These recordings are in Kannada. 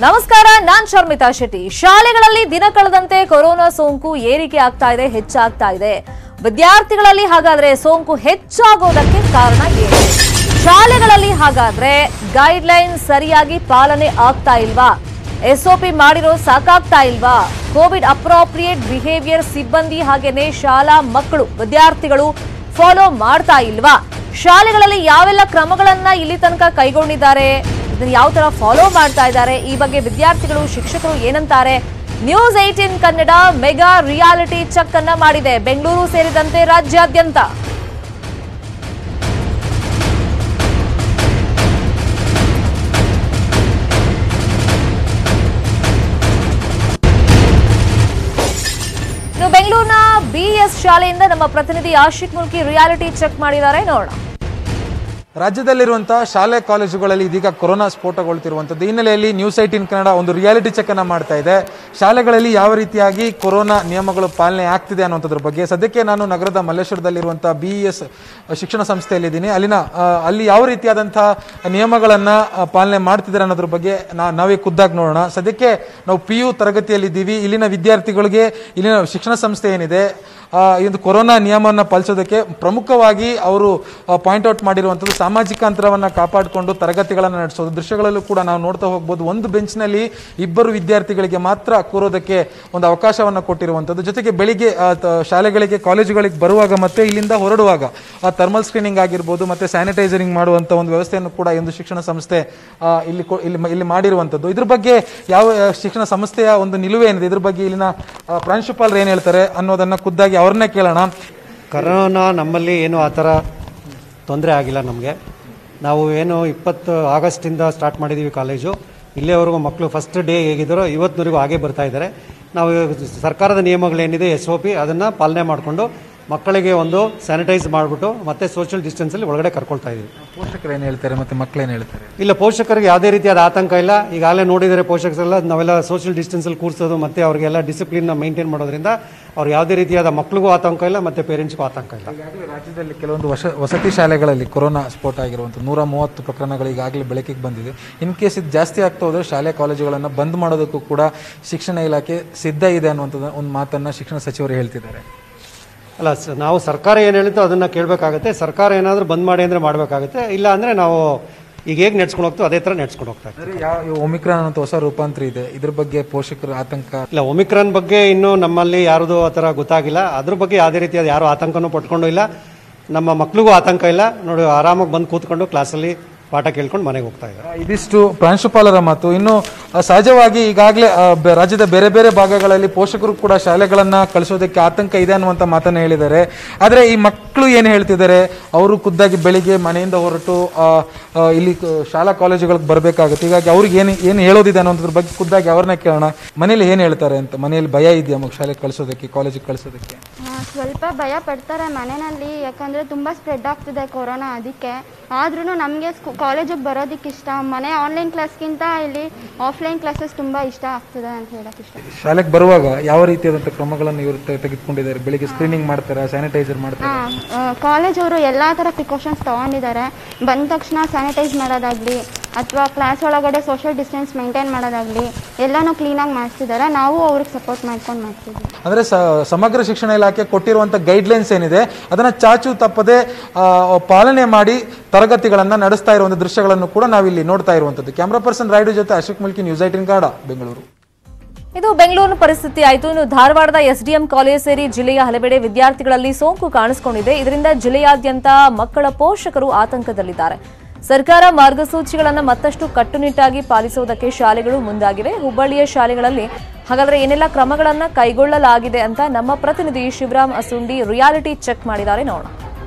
ನಮಸ್ಕಾರ ನಾನ್ ಶರ್ಮಿತಾ ಶೆಟ್ಟಿ ಶಾಲೆಗಳಲ್ಲಿ ದಿನ ಕಳೆದಂತೆ ಕೊರೋನಾ ಸೋಂಕು ಏರಿಕೆ ಆಗ್ತಾ ಇದೆ ಹೆಚ್ಚಾಗ್ತಾ ಇದೆ ವಿದ್ಯಾರ್ಥಿಗಳಲ್ಲಿ ಹಾಗಾದ್ರೆ ಸೋಂಕು ಹೆಚ್ಚಾಗೋದಕ್ಕೆ ಕಾರಣ ಏನು ಶಾಲೆಗಳಲ್ಲಿ ಹಾಗಾದ್ರೆ ಗೈಡ್ ಲೈನ್ ಸರಿಯಾಗಿ ಪಾಲನೆ ಆಗ್ತಾ ಇಲ್ವಾ ಎಸ್ಒಪಿ ಮಾಡಿರೋ ಸಾಕಾಗ್ತಾ ಇಲ್ವಾ ಕೋವಿಡ್ ಅಪ್ರೋಪ್ರಿಯೇಟ್ ಬಿಹೇವಿಯರ್ ಸಿಬ್ಬಂದಿ ಹಾಗೇನೆ ಶಾಲಾ ಮಕ್ಕಳು ವಿದ್ಯಾರ್ಥಿಗಳು ಫಾಲೋ ಮಾಡ್ತಾ ಇಲ್ವಾ ಶಾಲೆಗಳಲ್ಲಿ ಯಾವೆಲ್ಲ ಕ್ರಮಗಳನ್ನ ಇಲ್ಲಿ ತನಕ ಕೈಗೊಂಡಿದ್ದಾರೆ ಇದನ್ನ ಯಾವ ತರ ಫಾಲೋ ಮಾಡ್ತಾ ಇದ್ದಾರೆ ಈ ಬಗ್ಗೆ ವಿದ್ಯಾರ್ಥಿಗಳು ಶಿಕ್ಷಕರು ಏನಂತಾರೆ news eighteen Kannada mega reality check ಅನ್ನ ಮಾಡಿದೆ ಬೆಂಗಳೂರು ಸೇರಿದಂತೆ ರಾಜ್ಯಾದ್ಯಂತ ಇನ್ನು ಬೆಂಗಳೂರಿನ ಬಿಎಸ್ ಶಾಲೆಯಿಂದ ನಮ್ಮ ಪ್ರತಿನಿಧಿ ಆಶಿಕ್ ಮುಲ್ಕಿ ರಿಯಾಲಿಟಿ ಚೆಕ್ ಮಾಡಿದ್ದಾರೆ ನೋಡೋಣ ರಾಜ್ಯದಲ್ಲಿರುವಂತಹ ಶಾಲೆ ಕಾಲೇಜುಗಳಲ್ಲಿ ಇದೀಗ ಕೊರೋನಾ ಸ್ಫೋಟಗೊಳ್ತಿರುವಂಥದ್ದು ಈ ಹಿನ್ನೆಲೆಯಲ್ಲಿ ನ್ಯೂಸ್ ಏಟೀನ್ ಕನ್ನಡ ಒಂದು ರಿಯಾಲಿಟಿ ಚೆಕ್ ಅನ್ನ ಮಾಡ್ತಾ ಇದೆ ಶಾಲೆಗಳಲ್ಲಿ ಯಾವ ರೀತಿಯಾಗಿ ಕೊರೋನಾ ನಿಯಮಗಳು ಪಾಲನೆ ಆಗ್ತಿದೆ ಅನ್ನುವಂಥದ್ರ ಬಗ್ಗೆ ಸದ್ಯಕ್ಕೆ ನಾನು ನಗರದ ಮಲ್ಲೇಶ್ವರದಲ್ಲಿರುವಂತಹ ಬಿ ಎಸ್ ಶಿಕ್ಷಣ ಸಂಸ್ಥೆಯಲ್ಲಿದ್ದೀನಿ ಅಲ್ಲಿನ ಆ, ಅಲ್ಲಿ ಯಾವ ರೀತಿಯಾದಂತಹ ನಿಯಮಗಳನ್ನ ಆ, ಪಾಲನೆ ಮಾಡ್ತಿದ್ದಾರೆ ಅನ್ನೋದ್ರ ಬಗ್ಗೆ ನಾ ನಾವೇ ಖುದ್ದಾಗಿ ನೋಡೋಣ ಸದ್ಯಕ್ಕೆ ನಾವು ಪಿ ಯು ತರಗತಿಯಲ್ಲಿದ್ದೀವಿ ಇಲ್ಲಿನ ವಿದ್ಯಾರ್ಥಿಗಳಿಗೆ ಇಲ್ಲಿನ ಶಿಕ್ಷಣ ಸಂಸ್ಥೆ ಏನಿದೆ ಆ, ಈ ಒಂದು ಕೊರೋನಾ ನಿಯಮವನ್ನು ಪಾಲಿಸೋದಕ್ಕೆ ಪ್ರಮುಖವಾಗಿ ಅವರು ಪಾಯಿಂಟ್ ಔಟ್ ಮಾಡಿರುವಂಥದ್ದು ಸಾಮಾಜಿಕ ಅಂತರವನ್ನು ಕಾಪಾಡಿಕೊಂಡು ತರಗತಿಗಳನ್ನು ನಡೆಸೋದು ದೃಶ್ಯಗಳಲ್ಲೂ ಕೂಡ ನಾವು ನೋಡ್ತಾ ಹೋಗ್ಬೋದು ಒಂದು ಬೆಂಚ್ನಲ್ಲಿ ಇಬ್ಬರು ವಿದ್ಯಾರ್ಥಿಗಳಿಗೆ ಮಾತ್ರ ಕೂರೋದಕ್ಕೆ ಒಂದು ಅವಕಾಶವನ್ನು ಕೊಟ್ಟಿರುವಂಥದ್ದು ಜೊತೆಗೆ ಬೆಳಿಗ್ಗೆ ಆ, ತ- ಶಾಲೆಗಳಿಗೆ ಕಾಲೇಜುಗಳಿಗೆ ಬರುವಾಗ ಮತ್ತೆ ಇಲ್ಲಿಂದ ಹೊರಡುವಾಗ ಥರ್ಮಲ್ ಸ್ಕ್ರೀನಿಂಗ್ ಆಗಿರ್ಬೋದು ಮತ್ತೆ ಸ್ಯಾನಿಟೈಸರಿಂಗ್ ಮಾಡುವಂಥ ಒಂದು ವ್ಯವಸ್ಥೆಯನ್ನು ಕೂಡ ಈ ಒಂದು ಶಿಕ್ಷಣ ಸಂಸ್ಥೆ ಆ, ಇಲ್ಲಿ ಕೊ- ಇಲ್ಲಿ ಇಲ್ಲಿ ಮಾಡಿರುವಂಥದ್ದು ಇದ್ರ ಬಗ್ಗೆ ಯಾವ ಆ, ಶಿಕ್ಷಣ ಸಂಸ್ಥೆಯ ಒಂದು ನಿಲುವೆ ಏನಿದೆ ಇದ್ರ ಬಗ್ಗೆ ಇಲ್ಲಿನ ಆ, ಪ್ರಾಂಶುಪಾಲರು ಏನು ಹೇಳ್ತಾರೆ ಅನ್ನೋದನ್ನ ಖುದ್ದಾಗಿ ಅವ್ರನ್ನೇ ಕೇಳೋಣ ಕರೋನಾ ನಮ್ಮಲ್ಲಿ ಏನು ಆ ಥರ ತೊಂದರೆ ಆಗಿಲ್ಲ ನಮಗೆ ನಾವು ಏನು ಇಪ್ಪತ್ತು ಆಗಸ್ಟಿಂದ ಸ್ಟಾರ್ಟ್ ಮಾಡಿದ್ದೀವಿ ಕಾಲೇಜು ಇಲ್ಲಿಯವರೆಗೂ ಮಕ್ಕಳು ಫಸ್ಟ್ ಡೇ ಹೇಗಿದ್ದಾರೋ ಇವತ್ತಿನವರೆಗೂ ಹಾಗೆ ಬರ್ತಾ ಇದ್ದಾರೆ ನಾವು ಸರ್ಕಾರದ ನಿಯಮಗಳೇನಿದೆ ಎಸ್ ಒ ಪಿ ಅದನ್ನು ಪಾಲನೆ ಮಾಡಿಕೊಂಡು ಮಕ್ಕಳಿಗೆ ಒಂದು ಸ್ಯಾನಿಟೈಸ್ ಮಾಡಿಬಿಟ್ಟು ಮತ್ತೆ ಸೋಷಿಯಲ್ ಡಿಸ್ಟೆನ್ಸಲ್ಲಿ ಒಳಗಡೆ ಕರ್ಕೊಳ್ತಾ ಇದ್ದೀವಿ ಪೋಷಕರು ಏನು ಹೇಳ್ತಾರೆ ಮತ್ತೆ ಮಕ್ಕಳು ಏನು ಹೇಳ್ತಾರೆ ಇಲ್ಲ ಪೋಷಕರಿಗೆ ಯಾವುದೇ ರೀತಿಯಾದ ಆತಂಕ ಇಲ್ಲ ಈಗಾಗಲೇ ನೋಡಿದರೆ ಪೋಷಕರೆಲ್ಲ ನಾವೆಲ್ಲ ಸೋಷಿಯಲ್ ಡಿಸ್ಟೆನ್ಸಲ್ಲಿ ಕೂರಿಸೋದು ಮತ್ತು ಅವರಿಗೆಲ್ಲ ಡಿಸಿಪ್ಲಿನ್ನ ಮೇಂಟೈನ್ ಮಾಡೋದ್ರಿಂದ ಅವ್ರು ಯಾವುದೇ ರೀತಿಯಾದ ಮಕ್ಕಳಿಗೂ ಆತಂಕ ಇಲ್ಲ ಮತ್ತು ಪೇರೆಂಟ್ಸ್ಗೂ ಆತಂಕ ಇಲ್ಲ ಈಗಾಗಲೇ ರಾಜ್ಯದಲ್ಲಿ ಕೆಲವೊಂದು ವಶ ವಸತಿ ಶಾಲೆಗಳಲ್ಲಿ ಕೊರೋನಾ ಸ್ಫೋಟ ಆಗಿರುವಂಥ ನೂರ ಮೂವತ್ತು ಪ್ರಕರಣಗಳು ಈಗಾಗಲೇ ಬೆಳಕಿಗೆ ಬಂದಿದೆ ಇನ್ ಕೇಸ್ ಇದು ಜಾಸ್ತಿ ಆಗ್ತಾ ಹೋದ್ರೆ ಶಾಲೆ ಕಾಲೇಜುಗಳನ್ನು ಬಂದ್ ಮಾಡೋದಕ್ಕೂ ಕೂಡ ಶಿಕ್ಷಣ ಇಲಾಖೆ ಸಿದ್ಧ ಇದೆ ಅನ್ನುವಂಥದ್ದು ಒಂದು ಮಾತನ್ನ ಶಿಕ್ಷಣ ಸಚಿವರು ಹೇಳ್ತಿದ್ದಾರೆ ಅಲ್ಲ ಸ- ನಾವು ಸರ್ಕಾರ ಏನು ಹೇಳಿತ್ತೋ ಅದನ್ನು ಕೇಳಬೇಕಾಗತ್ತೆ ಸರ್ಕಾರ ಏನಾದರೂ ಬಂದ್ ಮಾಡಿ ಅಂದರೆ ಮಾಡಬೇಕಾಗುತ್ತೆ ಇಲ್ಲ ಅಂದರೆ ನಾವು ಈಗ ಹೇಗೆ ನಡ್ಸ್ಕೊಂಡು ಹೋಗ್ತೀವಿ ಅದೇ ಥರ ನಡ್ಸ್ಕೊಂಡು ಹೋಗ್ತಾ ಇದ್ದೀವಿ. ಅಂದ್ರೆ ಯಾವ ಒಮಿಕ್ರಾನ್ ಅಂತ ಹೊಸ ರೂಪಾಂತರ ಇದೆ ಇದ್ರ ಬಗ್ಗೆ ಪೋಷಕರ ಆತಂಕ ಇಲ್ಲ ಒಮಿಕ್ರಾನ್ ಬಗ್ಗೆ ಇನ್ನೂ ನಮ್ಮಲ್ಲಿ ಯಾರ್ದು ಆ ಥರ ಗೊತ್ತಾಗಿಲ್ಲ ಅದ್ರ ಬಗ್ಗೆ ಯಾವುದೇ ರೀತಿಯಾದ ಯಾರು ಆತಂಕನೂ ಪಟ್ಕೊಂಡು ಇಲ್ಲ ನಮ್ಮ ಮಕ್ಳಿಗೂ ಆತಂಕ ಇಲ್ಲ ನೋಡಿ ಆರಾಮಾಗಿ ಬಂದು ಕೂತ್ಕೊಂಡು ಕ್ಲಾಸಲ್ಲಿ ಪಾಠ ಕೇಳ್ಕೊಂಡು ಮನೆಗೆ ಹೋಗ್ತಾ ಇದ್ದಾರೆ ಇದಿಷ್ಟು ಪ್ರಾಂಶುಪಾಲರ ಮಾತು ಇನ್ನು ಆ, ಸಹಜವಾಗಿ ಈಗಾಗಲೇ ಆ, ಬೆ- ರಾಜ್ಯದ ಬೇರೆ ಬೇರೆ ಭಾಗಗಳಲ್ಲಿ ಪೋಷಕರು ಕೂಡ ಶಾಲೆಗಳನ್ನ ಕಳಿಸೋದಕ್ಕೆ ಆತಂಕ ಇದೆ ಅನ್ನುವಂಥ ಮಾತನ್ನ ಹೇಳಿದ್ದಾರೆ ಆದರೆ ಈ ಮಕ್ಕಳು ಏನು ಹೇಳ್ತಿದ್ದಾರೆ ಅವರು ಖುದ್ದಾಗಿ ಬೆಳಿಗ್ಗೆ ಮನೆಯಿಂದ ಹೊರಟು ಆ, ಆ, ಇಲ್ಲಿ ಕ- ಶಾಲಾ ಕಾಲೇಜುಗಳಿಗೆ ಬರಬೇಕಾಗುತ್ತೆ ಹೀಗಾಗಿ ಅವ್ರಿಗೆ ಏನು ಏನು ಹೇಳೋದಿದೆ ಅನ್ನೋದ್ರ ಬಗ್ಗೆ ಖುದ್ದಾಗಿ ಅವ್ರನ್ನೇ ಕೇಳೋಣ ಮನೇಲಿ ಏನು ಹೇಳ್ತಾರೆ ಅಂತ ಮನೆಯಲ್ಲಿ ಭಯ ಇದೆಯಾ ಮಗ ಶಾಲೆಗೆ ಕಳಿಸೋದಕ್ಕೆ ಕಾಲೇಜಿಗೆ ಕಳಿಸೋದಕ್ಕೆ ಆ, ಸ್ವಲ್ಪ ಭಯ ಪಡ್ತಾರೆ ಮನೆಯಲ್ಲಿ ಯಾಕಂದರೆ ತುಂಬ ಸ್ಪ್ರೆಡ್ ಆಗ್ತಿದೆ ಕೊರೋನಾ ಅದಕ್ಕೆ ಆದ್ರೂ ನಮಗೆ ಸ್ಕೂ ಕಾಲೇಜಿಗೆ ಬರೋದಕ್ಕೆ ಇಷ್ಟ ಮನೆ ಆನ್ಲೈನ್ ಕ್ಲಾಸ್ಗಿಂತ ಇಲ್ಲಿ ಆಫ್ಲೈನ್ ಕ್ಲಾಸಸ್ ತುಂಬ ಇಷ್ಟ ಆಗ್ತದೆ ಅಂತ ಹೇಳಕ್ಕೆ ಇಷ್ಟ ಶಾಲೆಗೆ ಬರುವಾಗ ಯಾವ ರೀತಿಯಾದಂಥ ಕ್ರಮಗಳನ್ನು ಇವರು ತೆ- ತೆಗೆದುಕೊಂಡಿದ್ದಾರೆ ಬೆಳಿಗ್ಗೆ ಸ್ಕ್ರೀನಿಂಗ್ ಮಾಡ್ತಾರೆ ಸ್ಯಾನಿಟೈಸರ್ ಮಾಡ್ತಾರೆ ಹಾಂ ಕಾಲೇಜ್ ಅವರು ಎಲ್ಲ ಥರ ಪ್ರಿಕಾಷನ್ಸ್ ತೊಗೊಂಡಿದ್ದಾರೆ ಬಂದ ತಕ್ಷಣ ಸ್ಯಾನಿಟೈಸ್ ಮಾಡೋದಾಗಲಿ ಅಥವಾ ಕ್ಲಾಸ್ ಒಳಗಡೆ ಸೋಷಿಯಲ್ ಡಿಸ್ಟೆನ್ಸ್ ಮೇಂಟೈನ್ ಮಾಡೋದಾಗಲಿ ಎಲ್ಲನೂ ಕ್ಲೀನಾಗಿ ಮಾಡಿಸ್ತಿದ್ದಾರೆ ನಾವು ಅವ್ರಿಗೆ ಸಪೋರ್ಟ್ ಮಾಡ್ಕೊಂಡು ಮಾಡ್ತಿದ್ದೀವಿ ಅಂದ್ರೆ ಸ- ಸಮಗ್ರ ಶಿಕ್ಷಣ ಇಲಾಖೆ ಕೊಟ್ಟಿರುವಂತ ಗೈಡ್ಲೈನ್ಸ್ ಏನಿದೆ ಅದನ್ನ ಚಾಚು ತಪ್ಪದೆ ಆ, ಪಾಲನೆ ಮಾಡಿ ತರಗತಿಗಳನ್ನ ನಡೆಸ್ತಾ ಇರುವಂತ ದೃಶ್ಯಗಳನ್ನು ಕೂಡ ನಾವಿಲ್ಲಿ ನೋಡ್ತಾ ಇರುವಂತದ್ದು ಕ್ಯಾಮ್ರಾ ಪರ್ಸನ್ ರೈಡು ಜೊತೆ ಅಶೋಕ್ ಮುಲ್ಕಿ ನ್ಯೂಸ್ ಐಟಿನ್ ಕಾಡ ಬೆಂಗಳೂರು ಇದು ಬೆಂಗಳೂರಿನ ಪರಿಸ್ಥಿತಿ ಆಯಿತು ಇನ್ನು ಧಾರವಾಡದ ಎಸ್ಡಿಎಂ ಕಾಲೇಜ್ ಸೇರಿ ಜಿಲ್ಲೆಯ ಹಲವೆಡೆ ವಿದ್ಯಾರ್ಥಿಗಳಲ್ಲಿ ಸೋಂಕು ಕಾಣಿಸಿಕೊಂಡಿದೆ ಇದರಿಂದ ಜಿಲ್ಲೆಯಾದ್ಯಂತ ಮಕ್ಕಳ ಪೋಷಕರು ಆತಂಕದಲ್ಲಿದ್ದಾರೆ ಸರ್ಕಾರ ಮಾರ್ಗಸೂಚಿಗಳನ್ನು ಮತ್ತಷ್ಟು ಕಟ್ಟುನಿಟ್ಟಾಗಿ ಪಾಲಿಸುವುದಕ್ಕೆ ಶಾಲೆಗಳು ಮುಂದಾಗಿವೆ ಹುಬ್ಬಳ್ಳಿಯ ಶಾಲೆಗಳಲ್ಲಿ ಹಾಗಾದ್ರೆ ಏನೆಲ್ಲ ಕ್ರಮಗಳನ್ನ ಕೈಗೊಳ್ಳಲಾಗಿದೆ ಅಂತ ನಮ್ಮ ಪ್ರತಿನಿಧಿ ಶಿವರಾಮ್ ಅಸುಂಡಿ ರಿಯಾಲಿಟಿ ಚೆಕ್ ಮಾಡಿದ್ದಾರೆ ನೋಡೋಣ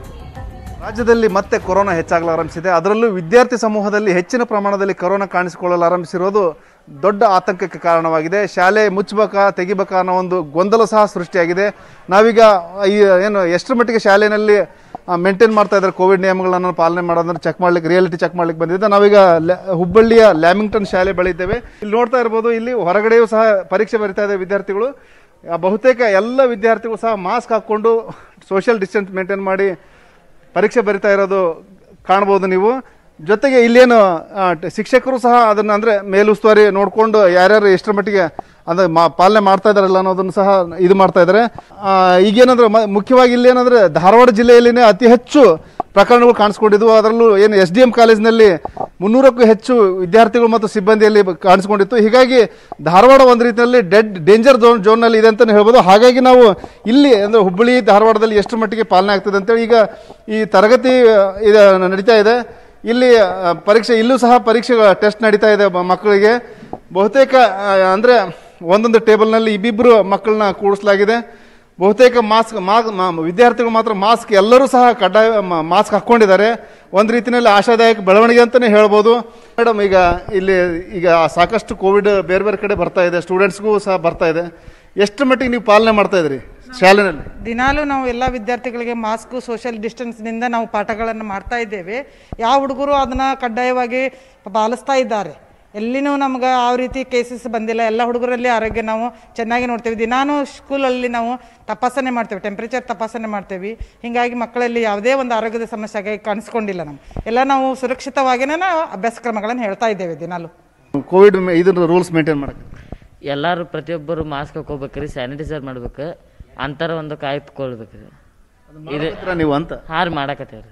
ರಾಜ್ಯದಲ್ಲಿ ಮತ್ತೆ ಕೊರೋನಾ ಹೆಚ್ಚಾಗಲಾರಂಭಿಸಿದೆ ಅದರಲ್ಲೂ ವಿದ್ಯಾರ್ಥಿ ಸಮೂಹದಲ್ಲಿ ಹೆಚ್ಚಿನ ಪ್ರಮಾಣದಲ್ಲಿ ಕೊರೋನಾ ಕಾಣಿಸಿಕೊಳ್ಳಲು ಆರಂಭಿಸಿರೋದು ದೊಡ್ಡ ಆತಂಕಕ್ಕೆ ಕಾರಣವಾಗಿದೆ ಶಾಲೆ ಮುಚ್ಚಬೇಕಾ ತೆಗಿಬೇಕಾ ಅನ್ನೋ ಒಂದು ಗೊಂದಲ ಸಹ ಸೃಷ್ಟಿಯಾಗಿದೆ ನಾವೀಗ ಈ ಏನು ಎಷ್ಟರ ಮಟ್ಟಿಗೆ ಶಾಲೆಯಲ್ಲಿ ಮೇಂಟೈನ್ ಮಾಡ್ತಾ ಇದ್ದಾರೆ ಕೋವಿಡ್ ನಿಯಮಗಳನ್ನು ಪಾಲನೆ ಮಾಡೋದನ್ನ ಚೆಕ್ ಮಾಡ್ಲಿಕ್ಕೆ ರಿಯಾಲಿಟಿ ಚೆಕ್ ಮಾಡ್ಲಿಕ್ಕೆ ಬಂದಿದ್ದೆ ನಾವೀಗ ಲ್ಯಾ- ಹುಬ್ಬಳ್ಳಿಯ ಲ್ಯಾಮಿಂಗ್ಟನ್ ಶಾಲೆ ಬಳಿ ಇದ್ದೇವೆ ಇಲ್ಲಿ ನೋಡ್ತಾ ಇರ್ಬೋದು ಇಲ್ಲಿ ಹೊರಗಡೆಯೂ ಸಹ ಪರೀಕ್ಷೆ ಬರಿತಾ ಇದೆ ವಿದ್ಯಾರ್ಥಿಗಳು ಆ, ಬಹುತೇಕ ಎಲ್ಲ ವಿದ್ಯಾರ್ಥಿಗಳು ಸಹ ಮಾಸ್ಕ್ ಹಾಕ್ಕೊಂಡು ಸೋಷಿಯಲ್ ಡಿಸ್ಟೆನ್ಸ್ ಮೇಂಟೈನ್ ಮಾಡಿ ಪರೀಕ್ಷೆ ಬರಿತಾ ಇರೋದು ಕಾಣ್ಬೋದು ನೀವು ಜೊತೆಗೆ ಇಲ್ಲೇನು ಆ, ಟ- ಶಿಕ್ಷಕರು ಸಹ ಅದನ್ನು ಅಂದರೆ ಮೇಲುಸ್ತುವಾರಿ ನೋಡಿಕೊಂಡು ಯಾರ್ಯಾರು ಎಷ್ಟರ ಮಟ್ಟಿಗೆ ಅಂದರೆ ಮಾ ಪಾಲನೆ ಮಾಡ್ತಾ ಇದ್ದಾರಲ್ಲ ಅನ್ನೋದನ್ನು ಸಹ ಇದು ಮಾಡ್ತಾ ಇದ್ದಾರೆ ಆ, ಈಗೇನಂದ್ರೆ ಮ- ಮುಖ್ಯವಾಗಿ ಇಲ್ಲೇನಂದ್ರೆ ಧಾರವಾಡ ಜಿಲ್ಲೆಯಲ್ಲಿನೇ ಅತಿ ಹೆಚ್ಚು ಪ್ರಕರಣಗಳು ಕಾಣಿಸ್ಕೊಂಡಿದ್ವು ಅದರಲ್ಲೂ ಏನು ಎಸ್ ಡಿ ಎಂ ಕಾಲೇಜಿನಲ್ಲಿ ಮುನ್ನೂರಕ್ಕೂ ಹೆಚ್ಚು ವಿದ್ಯಾರ್ಥಿಗಳು ಮತ್ತು ಸಿಬ್ಬಂದಿಯಲ್ಲಿ ಬ- ಕಾಣಿಸ್ಕೊಂಡಿತ್ತು ಹೀಗಾಗಿ ಧಾರವಾಡ ಒಂದು ರೀತಿಯಲ್ಲಿ ಡೆಡ್ ಡೇಂಜರ್ ಝೋನ್ ಝೋನ್ನಲ್ಲಿ ಇದೆ ಅಂತಲೇ ಹೇಳ್ಬೋದು ಹಾಗಾಗಿ ನಾವು ಇಲ್ಲಿ ಅಂದರೆ ಹುಬ್ಬಳ್ಳಿ ಧಾರವಾಡದಲ್ಲಿ ಎಷ್ಟು ಮಟ್ಟಿಗೆ ಪಾಲನೆ ಆಗ್ತದೆ ಅಂತೇಳಿ ಈಗ ಈ ತರಗತಿ ಆ, ಇದು ನಡೀತಾ ಇದೆ ಇಲ್ಲಿ ಆ, ಪರೀಕ್ಷೆ ಇಲ್ಲೂ ಸಹ ಪರೀಕ್ಷೆ ಟೆಸ್ಟ್ ನಡೀತಾ ಇದೆ ಮ- ಮಕ್ಕಳಿಗೆ ಬಹುತೇಕ ಆ, ಅಂದ್ರೆ ಒಂದೊಂದು ಟೇಬಲ್ನಲ್ಲಿ ಇಬ್ಬಿಬ್ಬರು ಮಕ್ಕಳನ್ನ ಕೂಡಿಸಲಾಗಿದೆ ಬಹುತೇಕ ಮಾಸ್ಕ್ ಮಾ- ಮಾ- ವಿದ್ಯಾರ್ಥಿಗಳು ಮಾತ್ರ ಮಾಸ್ಕ್ ಎಲ್ಲರೂ ಸಹ ಕಡ್ಡಾಯ ಮ- ಮಾಸ್ಕ್ ಹಾಕ್ಕೊಂಡಿದ್ದಾರೆ ಒಂದು ರೀತಿಯಲ್ಲಿ ಆಶಾದಾಯಕ ಬೆಳವಣಿಗೆ ಅಂತಲೇ ಹೇಳ್ಬೋದು ಮೇಡಮ್ ಈಗ ಇಲ್ಲಿ ಈಗ ಸಾಕಷ್ಟು ಕೋವಿಡ್ ಬೇರೆ ಬೇರೆ ಕಡೆ ಬರ್ತಾ ಇದೆ ಸ್ಟೂಡೆಂಟ್ಸ್ಗೂ ಸಹ ಬರ್ತಾ ಇದೆ ಎಷ್ಟು ಮಟ್ಟಿಗೆ ನೀವು ಪಾಲನೆ ಮಾಡ್ತಾ ಇದ್ರಿ ಶಾಲೆನಲ್ಲಿ ದಿನಾಲೂ ನಾವು ಎಲ್ಲ ವಿದ್ಯಾರ್ಥಿಗಳಿಗೆ ಮಾಸ್ಕು ಸೋಷಿಯಲ್ ಡಿಸ್ಟೆನ್ಸ್ನಿಂದ ನಾವು ಪಾಠಗಳನ್ನು ಮಾಡ್ತಾ ಇದ್ದೇವೆ ಯಾವ ಹುಡುಗರು ಅದನ್ನು ಕಡ್ಡಾಯವಾಗಿ ಪಾಲಿಸ್ತಾ ಇದ್ದಾರೆ ಎಲ್ಲಿನೂ ನಮ್ಗೆ ಯಾವ ರೀತಿ ಕೇಸಸ್ ಬಂದಿಲ್ಲ ಎಲ್ಲ ಹುಡುಗರಲ್ಲಿ ಆರೋಗ್ಯ ನಾವು ಚೆನ್ನಾಗಿ ನೋಡ್ತೇವೆ ದಿನಾನು ಸ್ಕೂಲಲ್ಲಿ ನಾವು ತಪಾಸಣೆ ಮಾಡ್ತೇವೆ ಟೆಂಪ್ರೇಚರ್ ತಪಾಸಣೆ ಮಾಡ್ತೇವೆ ಹೀಗಾಗಿ ಮಕ್ಕಳಲ್ಲಿ ಯಾವುದೇ ಒಂದು ಆರೋಗ್ಯದ ಸಮಸ್ಯೆ ಆಗಿ ಕಾಣಿಸ್ಕೊಂಡಿಲ್ಲ ನಮ್ಗೆ ಎಲ್ಲ ನಾವು ಸುರಕ್ಷಿತವಾಗಿನೇ ನಾವು ಅಭ್ಯಾಸ ಕ್ರಮಗಳನ್ನು ಹೇಳ್ತಾ ಇದ್ದೇವೆ ದಿನಾಲು ಕೋವಿಡ್ ಇದನ್ನ ರೂಲ್ಸ್ ಮೇಂಟೈನ್ ಮಾಡಕ್ಕೆ ಎಲ್ಲರೂ ಪ್ರತಿಯೊಬ್ಬರು ಮಾಸ್ಕ್ ಹಾಕೋಬೇಕ್ರಿ ಸ್ಯಾನಿಟೈಸರ್ ಮಾಡ್ಬೇಕು ಅಂತರ ಒಂದು ಕಾಯ್ದುಕೊಳ್ಬೇಕ್ರಿ ಇದು ಹತ್ರ ನೀವು ಅಂತ ಹಾರು ಮಾಡಾಕತ್ತೇವ್ರಿ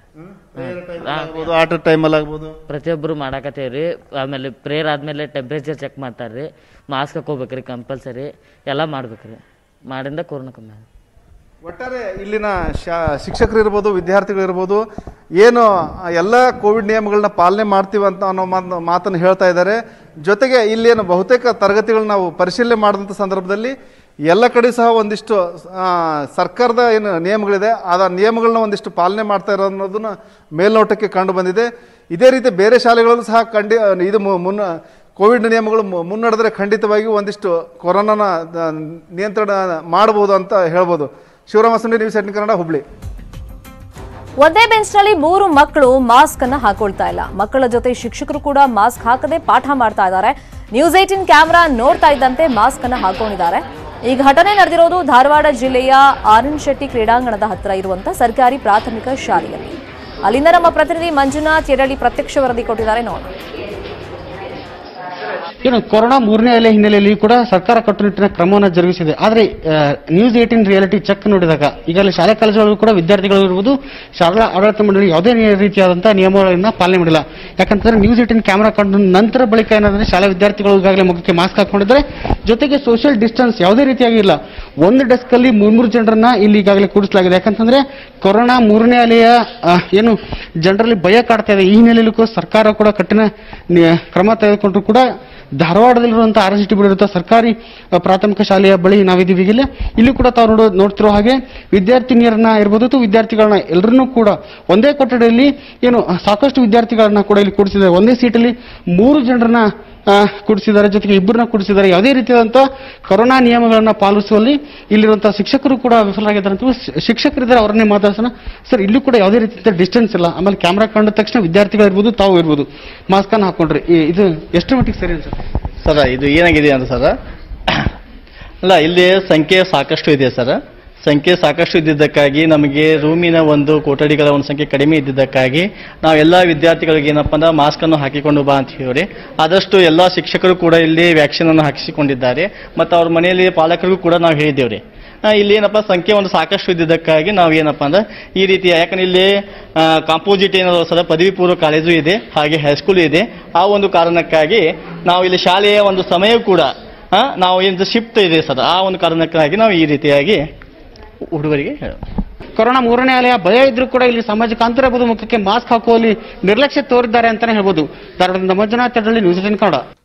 ಆಗ್ಬೋದು ಆಟದ ಟೈಮಲ್ಲಿ ಆಗ್ಬೋದು ಪ್ರತಿಯೊಬ್ಬರು ಮಾಡಾಕತ್ತೇವ್ರಿ ಆಮೇಲೆ ಪ್ರೇಯರ್ ಆದ್ಮೇಲೆ ಟೆಂಪ್ರೇಚರ್ ಚೆಕ್ ಮಾಡ್ತಾರ್ರಿ ಮಾಸ್ಕ್ ಹಾಕೋಬೇಕ್ರಿ ಕಂಪಲ್ಸರಿ ಎಲ್ಲ ಮಾಡ್ಬೇಕ್ರಿ ಮಾಡಿಂದ ಕೊರೋನಾ ಕಮ್ಮಿ ಆಗುತ್ತೆ. ಒಟ್ಟಾರೆ ಇಲ್ಲಿನ ಶಾ ಶಿಕ್ಷಕರು ಇರ್ಬೋದು ವಿದ್ಯಾರ್ಥಿಗಳು ಇರ್ಬೋದು ಏನು ಆ ಎಲ್ಲ ಕೋವಿಡ್ ನಿಯಮಗಳನ್ನ ಪಾಲನೆ ಮಾಡ್ತೀವಿ ಅಂತ ಅನ್ನೋ ಮಾತು ಮಾತನ್ನು ಹೇಳ್ತಾ ಇದ್ದಾರೆ ಜೊತೆಗೆ ಇಲ್ಲೇನು ಬಹುತೇಕ ತರಗತಿಗಳನ್ನ ನಾವು ಪರಿಶೀಲನೆ ಮಾಡಿದಂಥ ಸಂದರ್ಭದಲ್ಲಿ ಎಲ್ಲ ಕಡೆ ಸಹ ಒಂದಿಷ್ಟು ಆ, ಸರ್ಕಾರದ ಏನು ನಿಯಮಗಳಿದೆ ಆ ನಿಯಮಗಳನ್ನ ಒಂದಿಷ್ಟು ಪಾಲನೆ ಮಾಡ್ತಾ ಇರೋ ಅನ್ನೋದನ್ನ ಮೇಲ್ನೋಟಕ್ಕೆ ಕಂಡು ಬಂದಿದೆ ಇದೇ ರೀತಿ ಬೇರೆ ಶಾಲೆಗಳಲ್ಲೂ ಸಹ ಕಂಡಿ ಇದು ಮು- ಮುನ್ನ ಕೋವಿಡ್ ನಿಯಮಗಳು ಮು- ಮುನ್ನಡೆದ್ರೆ ಖಂಡಿತವಾಗಿಯೂ ಒಂದಿಷ್ಟು ಕೊರೋನಾನ ಆ, ನಿಯಂತ್ರಣ ಮಾಡಬಹುದು ಅಂತ ಹೇಳ್ಬೋದು ಶಿವರಾಮ ಸುಂಡಿ ನ್ಯೂಸ್ ಏಟಿನ್ ಕನ್ನಡ ಹುಬ್ಳಿ ಒಂದೇ ಬೆಂಚ್ನಲ್ಲಿ ಮೂರು ಮಕ್ಕಳು ಮಾಸ್ಕ್ ಅನ್ನ ಹಾಕೊಳ್ತಾ ಇಲ್ಲ ಮಕ್ಕಳ ಜೊತೆ ಶಿಕ್ಷಕರು ಕೂಡ ಮಾಸ್ಕ್ ಹಾಕದೆ ಪಾಠ ಮಾಡ್ತಾ ಇದ್ದಾರೆ ನ್ಯೂಸ್ ಏಟಿನ್ ಕ್ಯಾಮೆರಾ ನೋಡ್ತಾ ಇದ್ದಂತೆ ಮಾಸ್ಕ್ ಅನ್ನ ಹಾಕೊಂಡಿದ್ದಾರೆ ಈ ಘಟನೆ ನಡೆದಿರೋದು ಧಾರವಾಡ ಜಿಲ್ಲೆಯ ಆನಂದ್ ಶೆಟ್ಟಿ ಕ್ರೀಡಾಂಗಣದ ಹತ್ತಿರ ಇರುವಂತ ಸರ್ಕಾರಿ ಪ್ರಾಥಮಿಕ ಶಾಲೆಯಲ್ಲಿ ಅಲ್ಲಿಂದ ನಮ್ಮ ಪ್ರತಿನಿಧಿ ಮಂಜುನಾಥ್ ಯರಳಿ ಪ್ರತ್ಯಕ್ಷ ವರದಿ ಕೊಟ್ಟಿದ್ದಾರೆ ನೋಡೋಣ ಏನು ಕೊರೋನಾ ಮೂರನೇ ಅಲೆ ಹಿನ್ನೆಲೆಯಲ್ಲಿ ಕೂಡ ಸರ್ಕಾರ ಕಟ್ಟುನಿಟ್ಟಿನ ಕ್ರಮವನ್ನು ಜರುಗಿಸಿದೆ ಆದರೆ ಆ, ನ್ಯೂಸ್ ಏಟಿನ್ ರಿಯಾಲಿಟಿ ಚೆಕ್ ನೋಡಿದಾಗ ಈಗಾಗಲೇ ಶಾಲೆ ಕಾಲೇಜುಗಳು ಕೂಡ ವಿದ್ಯಾರ್ಥಿಗಳು ಇರುವುದು ಶಾಲಾ ಆಡಳಿತ ಮಂಡಳಿ ಯಾವುದೇ ನಿ- ರೀತಿಯಾದಂತಹ ನಿಯಮಗಳನ್ನ ಪಾಲನೆ ಮಾಡಿಲ್ಲ ಯಾಕಂತಂದ್ರೆ ನ್ಯೂಸ್ ಏಟಿನ್ ಕ್ಯಾಮೆರಾ ಕಂಡು ನಂತರ ಬಳಿಕ ಏನಾದ್ರೆ ಶಾಲಾ ವಿದ್ಯಾರ್ಥಿಗಳು ಈಗಾಗಲೇ ಮುಖಕ್ಕೆ ಮಾಸ್ಕ್ ಹಾಕೊಂಡಿದ್ದಾರೆ ಜೊತೆಗೆ ಸೋಷಿಯಲ್ ಡಿಸ್ಟೆನ್ಸ್ ಯಾವುದೇ ರೀತಿಯಾಗಿ ಇಲ್ಲ ಒಂದು ಡೆಸ್ಕ್ ಅಲ್ಲಿ ಮೂರ್ಮೂರು ಜನರನ್ನ ಇಲ್ಲಿ ಈಗಾಗಲೇ ಕೂಡಿಸಲಾಗಿದೆ ಯಾಕಂತಂದ್ರೆ ಕೊರೋನಾ ಮೂರನೇ ಅಲೆಯ ಆ, ಏನು ಜನರಲ್ಲಿ ಭಯ ಕಾಡ್ತಾ ಇದೆ ಈ ಹಿನ್ನೆಲೆಯಲ್ಲೂ ಕೂಡ ಸರ್ಕಾರ ಕೂಡ ಕಠಿಣ ನಿ- ಕ್ರಮ ತೆಗೆದುಕೊಂಡ್ರು ಕೂಡ ಧಾರವಾಡದಲ್ಲಿರುವಂತಹ ಆರ್ ಎಸ್ ಟಿ ಬಳಿರುವಂತಹ ಸರ್ಕಾರಿ ಆ, ಪ್ರಾಥಮಿಕ ಶಾಲೆಯ ಬಳಿ ನಾವಿದ್ದೀವಿ ಈಗ ಇಲ್ಲಿ ಇಲ್ಲಿ ಕೂಡ ತಾವು ನೋಡೋ ನೋಡ್ತಿರೋ ಹಾಗೆ ವಿದ್ಯಾರ್ಥಿನಿಯರನ್ನ ಇರ್ಬೋದು ಅಥವಾ ವಿದ್ಯಾರ್ಥಿಗಳನ್ನ ಎಲ್ಲರನ್ನೂ ಕೂಡ ಒಂದೇ ಕೊಠಡಿಯಲ್ಲಿ ಏನು ಆ, ಸಾಕಷ್ಟು ವಿದ್ಯಾರ್ಥಿಗಳನ್ನ ಕೂಡ ಇಲ್ಲಿ ಕೂಡಿಸಿದ್ದಾರೆ ಒಂದೇ ಸೀಟಲ್ಲಿ ಮೂರು ಜನರನ್ನ ಆ, ಕೂಡಿಸಿದ್ದಾರೆ ಜೊತೆಗೆ ಇಬ್ಬರನ್ನ ಕೂಡಿಸಿದ್ದಾರೆ ಯಾವುದೇ ರೀತಿಯಾದಂತಹ ಕೊರೋನಾ ನಿಯಮಗಳನ್ನ ಪಾಲಿಸುವಲ್ಲಿ ಇಲ್ಲಿರುವಂತಹ ಶಿಕ್ಷಕರು ಕೂಡ ವಿಫಲರಾಗಿದ್ದಾರೆ ಅಂತ ಶಿ- ಶಿಕ್ಷಕರಿದ್ದಾರೆ ಅವರನ್ನೇ ಮಾತಾಡ್ಸೋಣ ಸರ್ ಇಲ್ಲೂ ಕೂಡ ಯಾವುದೇ ರೀತಿಯ ಡಿಸ್ಟೆನ್ಸ್ ಇಲ್ಲ ಆಮೇಲೆ ಕ್ಯಾಮ್ರಾ ಕಂಡ ತಕ್ಷಣ ವಿದ್ಯಾರ್ಥಿಗಳು ಇರ್ಬೋದು ತಾವು ಇರ್ಬೋದು ಮಾಸ್ಕ್ ಅನ್ನು ಹಾಕೊಂಡ್ರಿ ಈ- ಇದು ಎಷ್ಟು ಮಟ್ಟಿಗೆ ಸರಿ ಅನ್ಸುತ್ತೆ ಸರ ಇದು ಏನಾಗಿದೆ ಅಂತ ಸರ ಅಲ್ಲ ಇಲ್ಲಿ ಸಂಖ್ಯೆ ಸಾಕಷ್ಟು ಇದೆ ಸರ್ ಸಂಖ್ಯೆ ಸಾಕಷ್ಟು ಇದ್ದಿದ್ದಕ್ಕಾಗಿ ನಮಗೆ ರೂಮಿನ ಒಂದು ಕೊಠಡಿಗಳ ಒಂದು ಸಂಖ್ಯೆ ಕಡಿಮೆ ಇದ್ದಿದ್ದಕ್ಕಾಗಿ ನಾವು ಎಲ್ಲ ವಿದ್ಯಾರ್ಥಿಗಳಿಗೆ ಏನಪ್ಪ ಅಂದ್ರೆ ಮಾಸ್ಕ್ ಅನ್ನು ಹಾಕಿಕೊಂಡು ಬಾ ಅಂತ ಹೇಳಿ ಆದಷ್ಟು ಎಲ್ಲ ಶಿಕ್ಷಕರು ಕೂಡ ಇಲ್ಲಿ ವ್ಯಾಕ್ಸಿನ್ ಅನ್ನು ಹಾಕಿಸಿಕೊಂಡಿದ್ದಾರೆ ಮತ್ತು ಅವ್ರ ಮನೆಯಲ್ಲಿ ಪಾಲಕರಿಗೂ ಕೂಡ ನಾವು ಹೇಳಿದ್ದೇವ್ರಿ ಆ, ಇಲ್ಲಿ ಏನಪ್ಪ ಸಂಖ್ಯೆ ಒಂದು ಸಾಕಷ್ಟು ಇದ್ದಿದ್ದಕ್ಕಾಗಿ ನಾವು ಏನಪ್ಪ ಅಂದ್ರೆ ಈ ರೀತಿಯ ಯಾಕಂದ್ರೆ ಇಲ್ಲಿ ಕಾಂಪೋಸಿಟ್ ಏನೋ ಸದ ಪದವಿ ಪೂರ್ವ ಕಾಲೇಜು ಇದೆ ಹಾಗೆ ಹೈಸ್ಕೂಲ್ ಇದೆ ಆ ಒಂದು ಕಾರಣಕ್ಕಾಗಿ ನಾವು ಇಲ್ಲಿ ಶಾಲೆಯ ಒಂದು ಸಮಯ ಕೂಡ ಆ, ನಾವು ಏನು ಶಿಫ್ಟ್ ಇದೆ ಸರ್ ಆ ಒಂದು ಕಾರಣಕ್ಕಾಗಿ ನಾವು ಈ ರೀತಿಯಾಗಿ ಹುಡುಗರಿಗೆ ಹೇಳೋದು ಕೊರೋನಾ ಮೂರನೇ ಅಲೆಯ ಭಯ ಇದ್ರೂ ಕೂಡ ಇಲ್ಲಿ ಸಾಮಾಜಿಕ ಅಂತರ ಇರ್ಬೋದು ಮುಖಕ್ಕೆ ಮಾಸ್ಕ್ ಹಾಕುವಲ್ಲಿ ನಿರ್ಲಕ್ಷ್ಯ ತೋರಿದ್ದಾರೆ ಅಂತಾನೆ ಹೇಳ್ಬೋದು ಧಾರವಾಡದಿಂದ ಮಂಜುನಾಥ್ ತಡಳ್ಳಿ ನ್ಯೂಸ್ ಏಟೀನ್ ಕನ್ನಡ